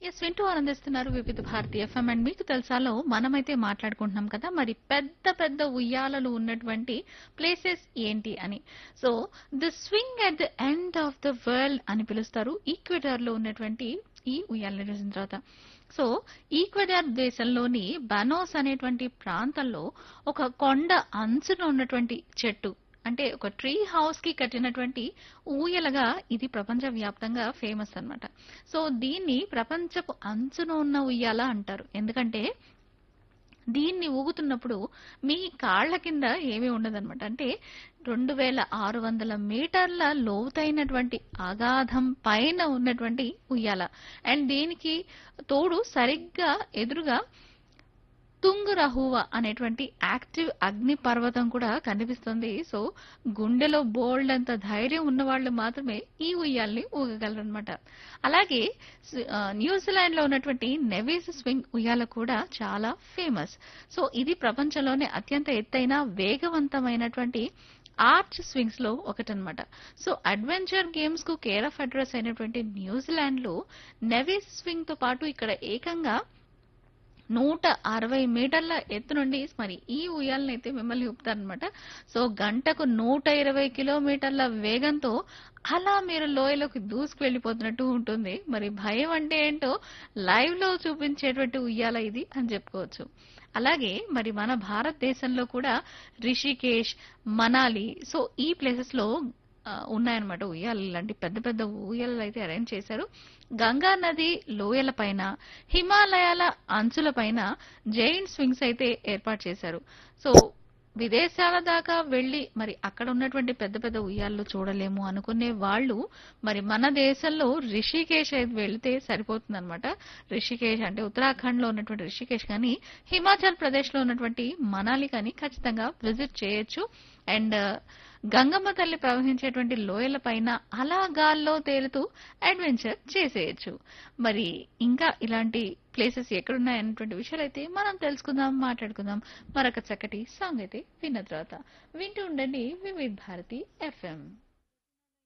yes వింటూ ఆనందిస్తున్నారు వివిధ భారతి ఎఫ్ఎం అండ్ మీకు తెలుసాలో మనమైతే మాట్లాడుకుంటున్నాం కదా మరి పెద్ద పెద్ద ఉయ్యాలలు ఉన్నటువంటి ప్లేసెస్ ఏంటి అని so the swing at the end of the world అని పిలుస్తారు ఈక్వెడార్ లో ఉన్నటువంటి ఈ ఉయ్యాలని చూసిన తర్వాత సో ఈక్వెడార్ దేశంలోని బనోస్ అనేటువంటి ప్రాంతంలో ఒక కొండ అంచున ఉన్నటువంటి చెట్టు అంటే ఒక ట్రీ హౌస్ కి కట్టినటువంటి ఊయలగా ఇది ప్రపంచ వ్యాప్తంగా ఫేమస్ అన్నమాట సో దీన్ని ప్రపంచపు అంచున ఉన్న ఉయ్యాల అంటారు ఎందుకంటే దీన్ని ఊగుతున్నప్పుడు మీ కాళ్ళ కింద ఏమీ ఉండదన్నమాట అంటే రెండు వేల ఆరు వందల మీటర్ల లోతైనటువంటి అగాధం పైన ఉన్నటువంటి ఉయ్యాల అండ్ దీనికి తోడు సరిగ్గా ఎదురుగా తుంగురహువ అనేటువంటి యాక్టివ్ అగ్ని పర్వతం కూడా కనిపిస్తుంది సో గుండెలో బోల్డ్ అంత ధైర్యం ఉన్న వాళ్ళు మాత్రమే ఈ ఉయ్యాల్ని ఊగగలరనమాట అలాగే స్- ఆ, న్యూజిలాండ్ లో ఉన్నటువంటి నెవీస్ స్వింగ్ ఉయ్యాల కూడా చాలా ఫేమస్ సో ఇది ప్రపంచంలోనే అత్యంత ఎత్తైన వేగవంతమైనటువంటి ఆర్చ్ స్వింగ్స్ లో ఒకటనమాట సో అడ్వెంచర్ గేమ్స్ కు కేర్ ఆఫ్ అడ్రస్ అయినటువంటి న్యూజిలాండ్ లో నెవీస్ స్వింగ్ తో పాటు ఇక్కడ ఏకంగా నూట అరవై మీటర్ల ఎత్తు నుండి మరి ఈ ఉయ్యాలనైతే మిమ్మల్ని ఊపుతారనమాట సో గంటకు నూట ఇరవై కిలోమీటర్ల వేగంతో అలా మీరు లోయలోకి దూసుకు వెళ్ళిపోతున్నట్టు ఉంటుంది మరి భయం అంటే ఏంటో లైవ్ లో చూపించేటువంటి ఉయ్యాల ఇది అని చెప్పుకోవచ్చు అలాగే మరి మన భారతదేశంలో కూడా రిషికేష్ మనాలి సో ఈ ప్లేసెస్ లో ఆ, ఉన్నాయన్నమాట ఉయ్యాలు ఇలాంటి పెద్ద పెద్ద ఊయలు అయితే అరేంజ్ చేశారు గంగా నది లోయల పైన హిమాలయాల అంచుల పైన జైంట్ స్వింగ్స్ అయితే ఏర్పాటు చేశారు సో విదేశాల దాకా వెళ్లి మరి అక్కడ ఉన్నటువంటి పెద్ద పెద్ద ఉయ్యాళ్ళు చూడలేము అనుకునే వాళ్ళు మరి మన దేశంలో రిషికేశ్ అయితే వెళ్తే సరిపోతుందన్నమాట రిషికేశ్ అంటే ఉత్తరాఖండ్ లో ఉన్నటువంటి రిషికేశ్ కానీ హిమాచల్ ప్రదేశ్ లో ఉన్నటువంటి మనాలి కానీ ఖచ్చితంగా విజిట్ చేయొచ్చు అండ్ గంగమ్మ తల్లి ప్రవహించేటువంటి లోయల పైన అలా గాల్లో తేలుతూ అడ్వెంచర్ చేసేయచ్చు మరి ఇంకా ఇలాంటి ప్లేసెస్ ఎక్కడున్నాయన్నటువంటి విషయాలు అయితే మనం తెలుసుకుందాం మాట్లాడుకుందాం మరొక చక్కటి సాంగ్ అయితే విన్న తర్వాత వింటూ ఉండండి వివిధ్ భారతి ఎఫ్ఎం